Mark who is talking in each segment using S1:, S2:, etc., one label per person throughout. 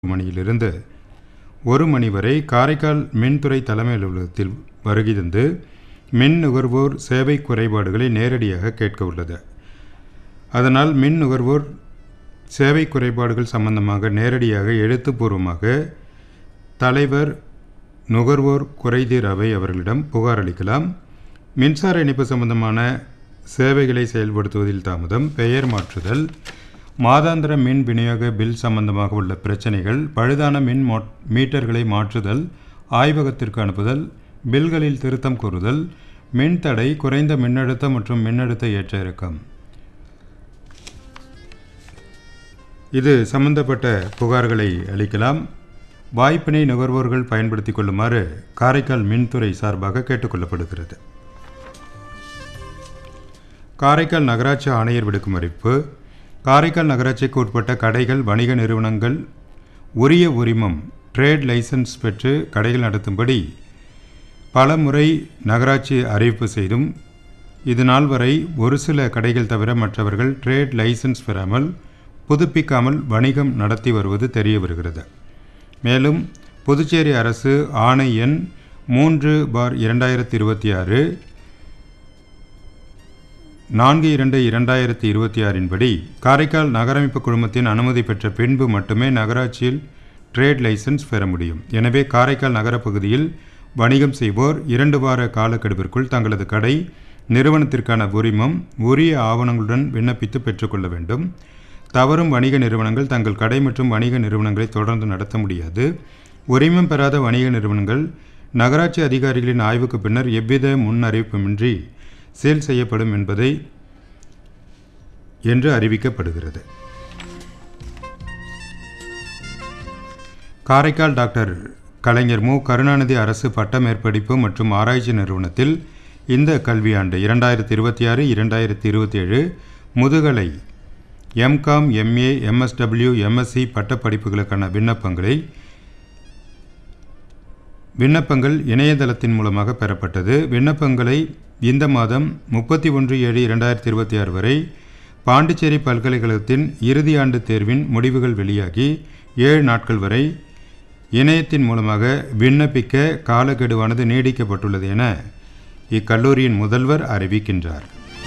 S1: மணியிலிருந்து ஒரு மணி வரை காரைக்கால் மின்துறை தலைமை அலுவலகத்தில் வருகை தந்து மின் நுகர்வோர் சேவை குறைபாடுகளை நேரடியாக கேட்க உள்ளது அதனால் மின் நுகர்வோர் சேவை குறைபாடுகள் சம்பந்தமாக நேரடியாக எழுத்துப்பூர்வமாக தலைவர் நுகர்வோர் குறைதீர் அவை அவர்களிடம் புகார் அளிக்கலாம் மின்சார இணைப்பு சம்பந்தமான சேவைகளை செயல்படுத்துவதில் தாமதம் பெயர் மாற்றுதல் மாதாந்திர மின் விநியோக பில் சம்பந்தமாக உள்ள பிரச்சனைகள் பழுதான மின் மோ மீட்டர்களை மாற்றுதல் ஆய்வகத்திற்கு அனுப்புதல் பில்களில் திருத்தம் கூறுதல் மின் தடை குறைந்த மின்னழுத்தம் மற்றும் மின்னழுத்த ஏற்ற இறக்கம் இது சம்பந்தப்பட்ட புகார்களை அளிக்கலாம் வாய்ப்பினை நுகர்வோர்கள் பயன்படுத்திக் கொள்ளுமாறு காரைக்கால் மின்துறை சார்பாக கேட்டுக்கொள்ளப்படுகிறது காரைக்கால் நகராட்சி ஆணையர் விடுக்கும் அறிவிப்பு காரைக்கால் நகராட்சிக்கு உட்பட்ட கடைகள் வணிக நிறுவனங்கள் உரிய உரிமம் ட்ரேட் லைசன்ஸ் பெற்று கடைகள் நடத்தும்படி பல முறை நகராட்சி அறிவிப்பு செய்தும் இது நாள் வரை ஒரு சில கடைகள் தவிர மற்றவர்கள் ட்ரேட் லைசன்ஸ் பெறாமல் புதுப்பிக்காமல் வணிகம் நடத்தி வருவது தெரிய வருகிறது மேலும் புதுச்சேரி அரசு ஆணை எண் மூன்று பார் இரண்டாயிரத்தி இருபத்தி ஆறு நான்கு இரண்டு இரண்டாயிரத்தி இருபத்தி ஆறின்படி காரைக்கால் நகரமைப்பு குழுமத்தின் அனுமதி பெற்ற பின்பு மட்டுமே நகராட்சியில் ட்ரேட் லைசன்ஸ் பெற முடியும் எனவே காரைக்கால் நகரப்பகுதியில் வணிகம் செய்வோர் இரண்டு வார காலக்கெடுவிற்குள் தங்களது கடை நிறுவனத்திற்கான உரிமம் உரிய ஆவணங்களுடன் விண்ணப்பித்து பெற்றுக்கொள்ள வேண்டும் தவறும் வணிக நிறுவனங்கள் தங்கள் கடை மற்றும் வணிக நிறுவனங்களை தொடர்ந்து நடத்த முடியாது உரிமம் பெறாத வணிக நிறுவனங்கள் நகராட்சி அதிகாரிகளின் ஆய்வுக்கு பின்னர் எவ்வித முன் அறிவிப்புமின்றி சேல் செய்யப்படும் என்பதை என்று அறிவிக்கப்படுகிறது காரைக்கால் டாக்டர் கலைஞர் மு கருணாநிதி அரசு பட்ட மேற்படிப்பு மற்றும் ஆராய்ச்சி நிறுவனத்தில் இந்த கல்வியாண்டு இரண்டாயிரத்தி இருபத்தி ஆறு இரண்டாயிரத்தி இருபத்தி ஏழு முதுகலை எம்காம் எம்ஏ எம்எஸ்டபிள்யூ எம்எஸ்சி பட்டப்படிப்புகளுக்கான விண்ணப்பங்களை விண்ணப்பங்கள் இணையதளத்தின் மூலமாக பெறப்பட்டது விண்ணப்பங்களை இந்த மாதம் முப்பத்தி ஒன்று ஏழு இரண்டாயிரத்தி இருபத்தி ஆறு வரை பாண்டிச்சேரி பல்கலைக்கழகத்தின் இறுதி ஆண்டு தேர்வின் முடிவுகள் வெளியாகி ஏழு நாட்கள் வரை இணையத்தின் மூலமாக விண்ணப்பிக்க காலக்கெடுவானது நீடிக்கப்பட்டுள்ளது என இக்கல்லூரியின் முதல்வர் அறிவிக்கின்றார்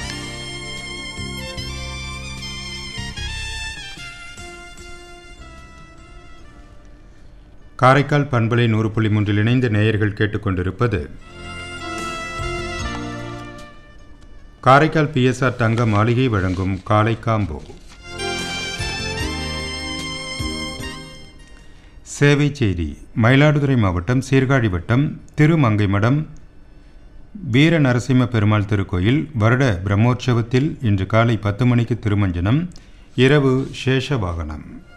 S1: காரைக்கால் பண்பலை நூறு புள்ளி மூன்றில் இணைந்த நேயர்கள் கேட்டுக்கொண்டிருப்பது காரைக்கால் பிஎஸ்ஆர் தங்க மாளிகை வழங்கும் காலை காம்போ சேவை செய்தி மயிலாடுதுறை மாவட்டம் சீர்காழி வட்டம் திருமங்கைமடம் வீர நரசிம்ம பெருமாள் திருக்கோயில் வருட பிரம்மோற்சவத்தில் இன்று காலை பத்து மணிக்கு திருமஞ்சனம் இரவு சேஷ வாகனம்